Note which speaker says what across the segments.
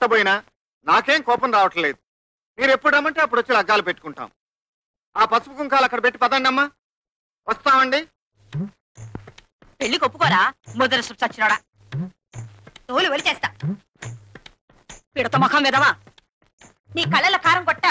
Speaker 1: నష్టపోయినా నాకేం కోపం రావట్లేదు మీరు ఎప్పుడు రమ్మంటే అప్పుడు వచ్చి లగ్గాలు పెట్టుకుంటాం ఆ పసుపు కుంకాలు అక్కడ పెట్టి పదండి అమ్మా వస్తామండి
Speaker 2: పెళ్లి ఒప్పుకోరా ముద్రసు చచ్చినోడా తోలు వెలి చేస్తా పిడత ముఖం మీదవా నీ కళ్ళల కారం కొట్ట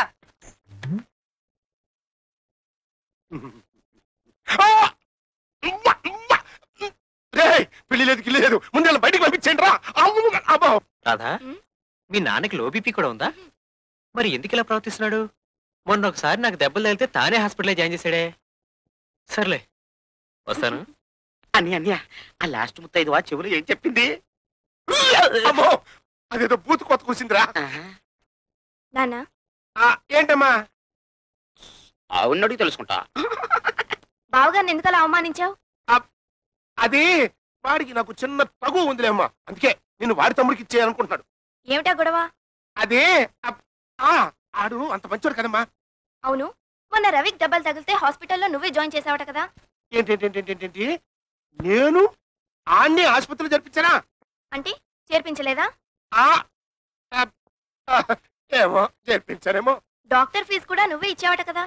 Speaker 3: రేయ్, పెళ్లి లేదు గిల్లి లేదు ముందు బయటికి పంపించండి రా అమ్ము, అబ్బో
Speaker 4: రాధా
Speaker 2: ఉం?
Speaker 4: మీ నాన్నకి లో బీపీ కూడా ఉందా మరి ఎందుకు ఇలా ప్రవర్తిస్తున్నాడు మొన్న ఒకసారి నాకు దెబ్బలు తగిలితే తానే హాస్పిటల్లో జాయిన్ చేశాడే సర్లే వస్తాను
Speaker 3: అని అన్య ఆ లాస్ట్ ముత్తైదువా చెవులు ఏం చెప్పింది అమ్మో అదేదో బూతు కొత్త కూసిందిరా
Speaker 5: నాన్న
Speaker 3: ఆ, ఏంటమ్మా
Speaker 6: అవునడికి తెలుసుకుంటా
Speaker 5: బావగారిని ఎందుకలా అవమానించావు
Speaker 3: అది వాడికి నాకు చిన్న తగు ఉందిలేమ్మా అందుకే నేను వాడి తమ్ముడికి ఇచ్చేయాలనుకుంటున్నాడు
Speaker 5: ఏమిటా గొడవ
Speaker 3: అదే అప్- ఆ ఆడు అంత మంచోడు కదమ్మా
Speaker 5: అవును మొన్న రవికి దెబ్బలు తగిలితే హాస్పిటల్లో నువ్వే జాయిన్ చేసావట కదా
Speaker 3: ఏంటేంటేంటేంటి నేను ఆన్ని ఆసుపత్రిలో జరిపించానా
Speaker 5: అంటే చేర్పించలేదా
Speaker 3: ఆ అప్- ఆ, ఏమో జరిపించానేమో
Speaker 5: డాక్టర్ ఫీజు కూడా నువ్వే ఇచ్చావట కదా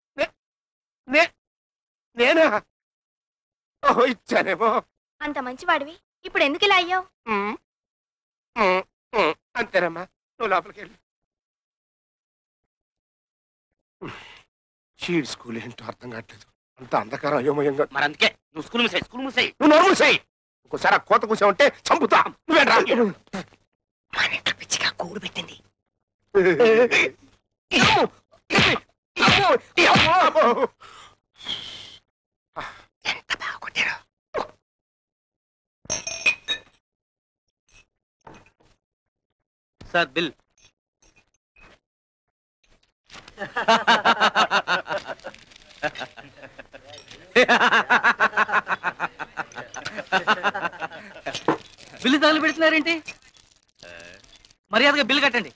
Speaker 3: నేనా ఓహో ఇచ్చానేమో
Speaker 5: అంత మంచివాడివి ఇప్పుడు ఎందుకు ఇలా అయ్యావు
Speaker 3: ఉమ్, ఉమ్, ఉమ్, అంతేనమ్మా నువ్వు లోపలికి వెళ్ళు షీడ్ స్కూల్ ఏంటో అర్థం కావట్లేదు అంత అంధకారం అయోమయంగా
Speaker 6: మరి అందుకే నువ్వు స్కూల్ మూసాయి స్కూల్ మూసాయి
Speaker 3: నువ్వు నోరు చేయి ఇంకోసారి ఆ కోత కూసావంటే చంపుతా నువ్వేంట్రా
Speaker 2: మన ఇంట్లో పిచ్చిగా కూడు పెట్టింది
Speaker 3: అమ్మో, అమ్మో, అమ్మో.
Speaker 2: ఎంత బాగా కొట్టారు
Speaker 4: సార్ బిల్
Speaker 7: బిల్లు తగలు పెడుతున్నారేంటి మర్యాదగా బిల్లు కట్టండి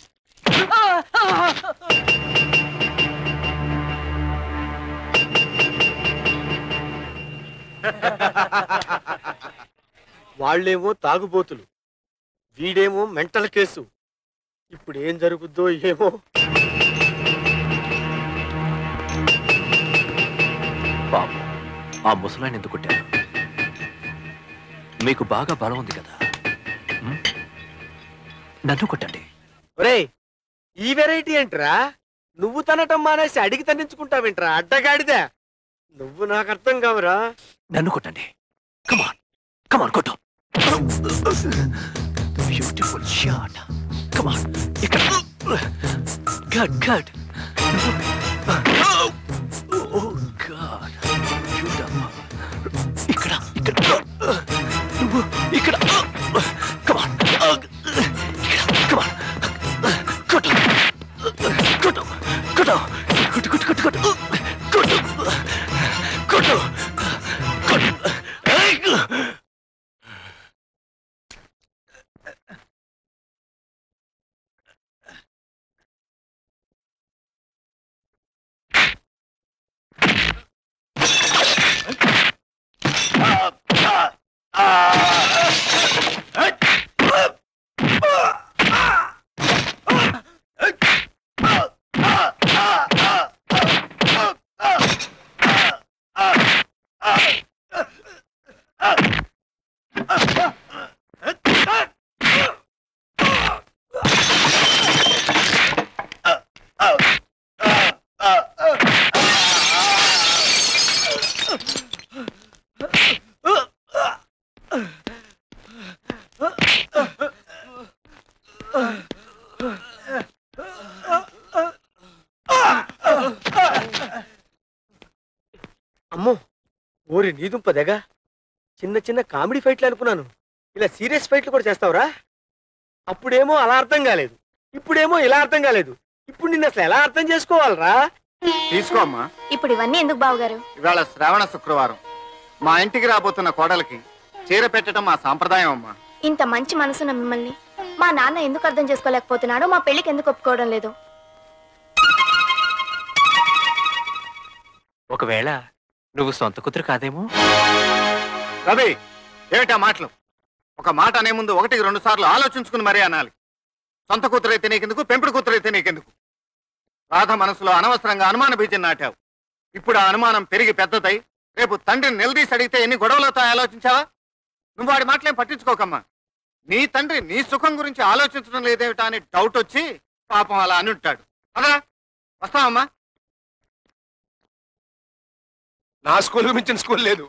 Speaker 8: వాళ్ళేమో తాగుబోతులు వీడేమో మెంటల్ కేసు ఇప్పుడు ఏం జరుగుద్దో ఏమో
Speaker 9: పాపం ఆ ముసలాన్ని ఎందుకు కొట్టారు మీకు బాగా బలం ఉంది కదా ఉం? నన్ను కొట్టండి
Speaker 8: ఒరేయ్ ఈ వెరైటీ ఏంట్రా నువ్వు తనటం మానేసి అడిగి తన్నించుకుంటావేంట్రా అడ్డగాడిదా నువ్వు నాకు అర్థం కావురా
Speaker 9: నన్ను కొట్టండి కమాన్ కమాన్ కొట్టు బ్యూటిఫుల్ షాట్ కమాన్ ఇక్కడ గడ్ గడ్ ఓ గాడ్ ఇక్కడ ఇక్కడ నువ్వు ఇక్కడ కమాన్ ఇక్కడ కమాన్ కొట్టు కొట్టు కొట్టు కొట్టు కొట్టు కొట్టు కొట్టు కొట్టు కొట్టు కొట్టు ఏయ్!
Speaker 8: అమ్మో ఓరి నీదుంప దెగ చిన్న చిన్న కామెడీ ఫైట్లు అనుకున్నాను ఇలా సీరియస్ ఫైట్లు కూడా చేస్తావురా అప్పుడేమో అలా అర్థం కాలేదు ఇప్పుడేమో ఇలా అర్థం కాలేదు ఇప్పుడు నిన్ను అసలు ఎలా అర్థం చేసుకోవాలరా
Speaker 1: తీసుకో అమ్మా
Speaker 5: ఇప్పుడు ఇవన్నీ ఎందుకు బావగారు
Speaker 1: ఇవాళ శ్రావణ శుక్రవారం మా ఇంటికి రాబోతున్న కోడలికి చీర పెట్టడం మా సాంప్రదాయం అమ్మా
Speaker 5: ఇంత మంచి మనసున్న మిమ్మల్ని మా నాన్న ఎందుకు అర్థం చేసుకోలేకపోతున్నాడో మా పెళ్లికి ఎందుకు ఒప్పుకోవడం లేదు
Speaker 4: ఒకవేళ నువ్వు సొంత కూతురు కాదేమో
Speaker 1: రవి ఏమిటా మాటలు ఒక మాట అనే ముందు ఒకటికి రెండు సార్లు ఆలోచించుకుని మరీ అనాలి సొంత కూతురైతే నీకెందుకు పెంపుడు కూతురైతే నీకెందుకు రాధ మనసులో అనవసరంగా అనుమాన బీజం నాటావు ఇప్పుడు ఆ అనుమానం పెరిగి పెద్దదై రేపు తండ్రిని నిలదీసి అడిగితే ఎన్ని గొడవలతో ఆలోచించావా నువ్వు వాడి మాటలేం పట్టించుకోకమ్మా నీ తండ్రి నీ సుఖం గురించి ఆలోచించడం లేదేమిటా అని డౌట్ వచ్చి పాపం అలా అని ఉంటాడు అదా వస్తావమ్మా
Speaker 10: నా స్కూల్ మించిన స్కూల్ లేదు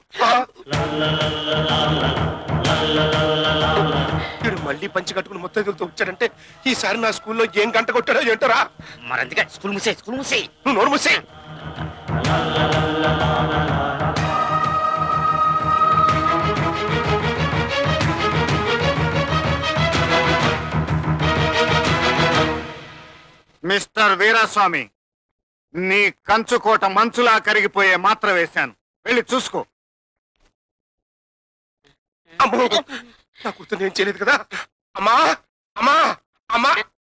Speaker 10: వీడు మళ్ళీ పంచి కట్టుకుని మొత్తం వచ్చాడంటే ఈసారి నా స్కూల్లో ఏం గంట కొట్టాడో ఏంటరా
Speaker 6: మరందుకే స్కూల్ ముసే స్కూల్ ముసే
Speaker 10: నువ్వు నోరు మూసే
Speaker 1: మిస్టర్ వీరాస్వామి నీ కంచుకోట మంచులా కరిగిపోయే మాత్ర వేశాను వెళ్ళి చూసుకో
Speaker 10: అమ్మో నా కూతురు నేను చేయలేదు కదా అమ్మా అమ్మా అమ్మా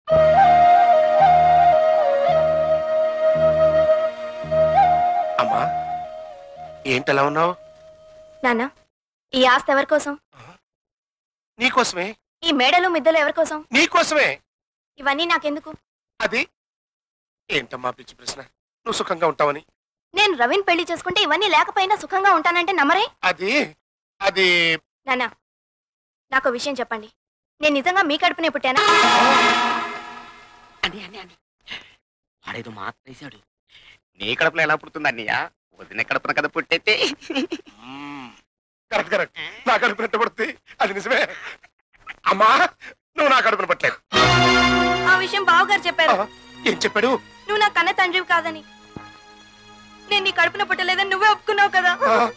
Speaker 10: అమ్మా ఏంటలా ఉన్నావు
Speaker 5: నాన్న ఈ ఆస్తి ఎవరి కోసం
Speaker 10: నీకోసమే
Speaker 5: ఈ మేడలు మిద్దలు ఎవరి కోసం
Speaker 10: నీకోసమే
Speaker 5: ఇవన్నీ నాకెందుకు
Speaker 10: అది ఏంటమ్మా పిచ్చి ప్రశ్న నువ్వు సుఖంగా ఉంటావని
Speaker 5: నేను రవిని పెళ్లి చేసుకుంటే ఇవన్నీ లేకపోయినా సుఖంగా ఉంటానంటే నమ్మరే
Speaker 10: అది అది
Speaker 5: నాన్న నాకు ఓ విషయం చెప్పండి నేను నిజంగా మీ కడుపునే పుట్టానా
Speaker 6: అని అని అని వాడేదో మాత్రం వేశాడు నీ కడుపులో ఎలా పుడుతుంది అన్నయ్య వదిన కడుపున కదా పుట్టైతే
Speaker 10: కరెక్ట్ కరెక్ట్ నా కడుపున ఎంత పడుతుంది అది నిజమే అమ్మా నువ్వు నా కడుపున పట్టలేదు
Speaker 5: ఆ విషయం బావగారు చెప్పారు
Speaker 10: ఏం చెప్పాడు
Speaker 5: నువ్వు నా కన్న తండ్రివి కాదని నేను నీ కడుపున పుట్టలేదని నువ్వే ఒప్పుకున్నావు కదా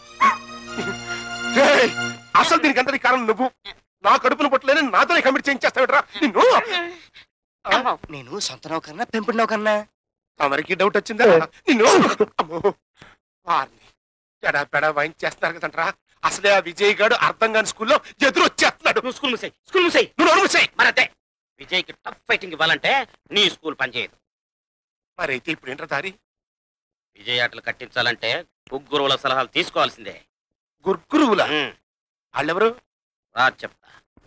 Speaker 10: ఏయ్, అసలు దీనికి అంతటి కారణం నువ్వు నా కడుపున పుట్టలేని నాతోనే కమిట్ చేయించేస్తావుట్రా నిన్ను
Speaker 6: నేను సొంత నౌకర్నా పెంపుడు నౌకర్నా
Speaker 10: తమరికి డౌట్ వచ్చిందా నిన్ను అమ్మో వారిని ఎడా పెడా వాయించేస్తున్నారు కదంట్రా అసలే ఆ విజయ్ గాడు అర్థం కాని స్కూల్లో ఎదురు వచ్చేస్తున్నాడు
Speaker 6: నువ్వు స్కూల్ ముసాయి స్కూల్ ముసాయి
Speaker 10: నువ్వు నోరు మూసేయ్.
Speaker 6: మరతే విజయ్కి టఫ్ ఫైటింగ్ ఇవ్వాలంటే నీ స్కూల్ పనిచేయదు
Speaker 10: మరైతే ఇప్పుడు ఏంట్రా దారి
Speaker 6: విజయ్ ఆటలు కట్టించాలంటే ముగ్గురువుల సలహాలు తీసుకోవాల్సిందే
Speaker 10: గుర్గురువుల
Speaker 6: ఉమ్,
Speaker 10: వాళ్ళెవరు
Speaker 6: రా చెప్తా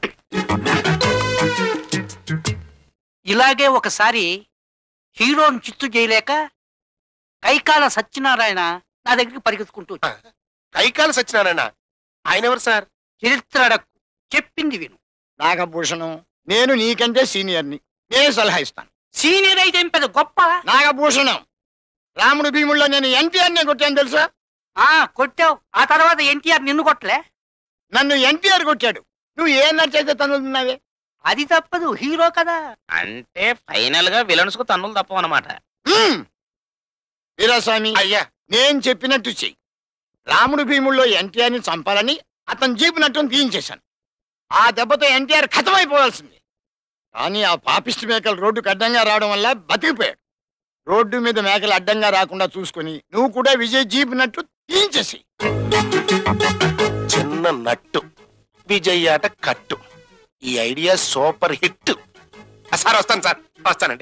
Speaker 7: ఇలాగే ఒకసారి హీరోని చిత్తు చేయలేక కైకాల సత్యనారాయణ నా దగ్గరికి పరిగెత్తుకుంటూ వచ్చాడు.
Speaker 10: కైకాల సత్యనారాయణ ఆయన ఎవరు సార్
Speaker 7: చరిత్ర అడక్కు చెప్పింది విను
Speaker 11: నాగభూషణం నేను నీకంటే సీనియర్ని నేను సలహా ఇస్తాను
Speaker 7: సీనియర్ అయితే ఏం పెద్ద గొప్ప
Speaker 11: నాగభూషణం రాముడు భీముల్లో నేను ఎన్టీఆర్ నే కొట్టాను తెలుసా
Speaker 7: ఆ కొట్టావు ఆ తర్వాత ఎన్టీఆర్ నిన్ను కొట్టలే
Speaker 11: నన్ను ఎన్టీఆర్ కొట్టాడు నువ్వు ఏ నచ్చైతే తనులుతున్నావే
Speaker 7: అది తప్పదు హీరో కదా
Speaker 6: అంటే ఫైనల్ గా విలన్స్ కు తన్నులు తప్పవన్నమాట
Speaker 11: హ్మ్. వీరాస్వామి
Speaker 10: అయ్యా
Speaker 11: నేను చెప్పినట్టు చెయ్యి రాముడు భీముల్లో ఎన్టీఆర్ ని చంపాలని అతను జీపు నట్టును తీయించేశాను ఆ దెబ్బతో ఎన్టీఆర్ ఖతమైపోవాల్సింది కానీ ఆ పాపిష్టి మేకలు రోడ్డుకు అడ్డంగా రావడం వల్ల బతికిపోయాడు రోడ్డు మీద మేకలు అడ్డంగా రాకుండా చూసుకొని నువ్వు కూడా విజయ్ జీప్ నట్టు తీయించేసి
Speaker 10: చిన్న నట్టు విజయ్ ఆట కట్టు ఈ ఐడియా సూపర్ హిట్ ఆ, సార్ వస్తాను సార్ వస్తానండి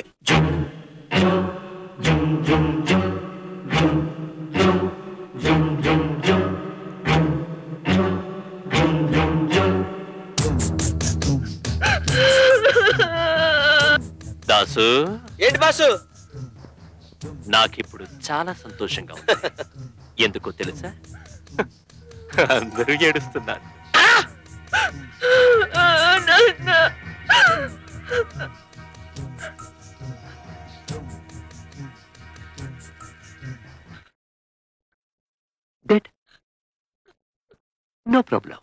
Speaker 9: దాసు
Speaker 8: ఏంటి బాసు
Speaker 9: నాకిప్పుడు చాలా సంతోషంగా ఉంది ఎందుకో తెలుసా అందరూ ఏడుస్తున్నారు డెడ్ నో ప్రాబ్లం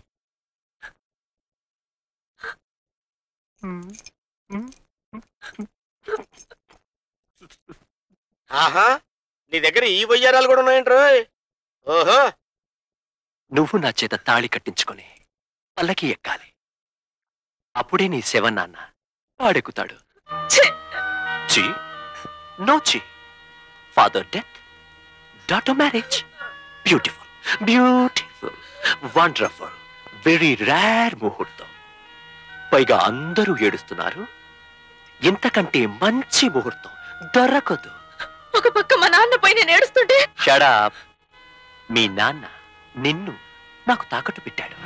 Speaker 8: ఆహా నీ దగ్గర ఈ వయ్యారాలు కూడా ఉన్నాయంట్రో ఓహో
Speaker 9: నువ్వు నా చేత తాళి కట్టించుకొని పల్లకి ఎక్కాలి అప్పుడే నీ శవ నాన్న ఆడెక్కుతాడు చి నో చి father death daughter marriage beautiful beautiful wonderful very rare ముహూర్తం పైగా అందరూ ఏడుస్తున్నారు ఇంతకంటే మంచి ముహూర్తం దొరకదు
Speaker 2: ఒక పక్క మా నాన్న పై నేను ఏడుస్తుంటే
Speaker 9: షడాప్ మీ నాన్న నిన్ను నాకు తాకట్టు పెట్టాడు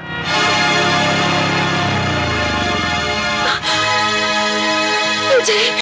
Speaker 2: విజయ్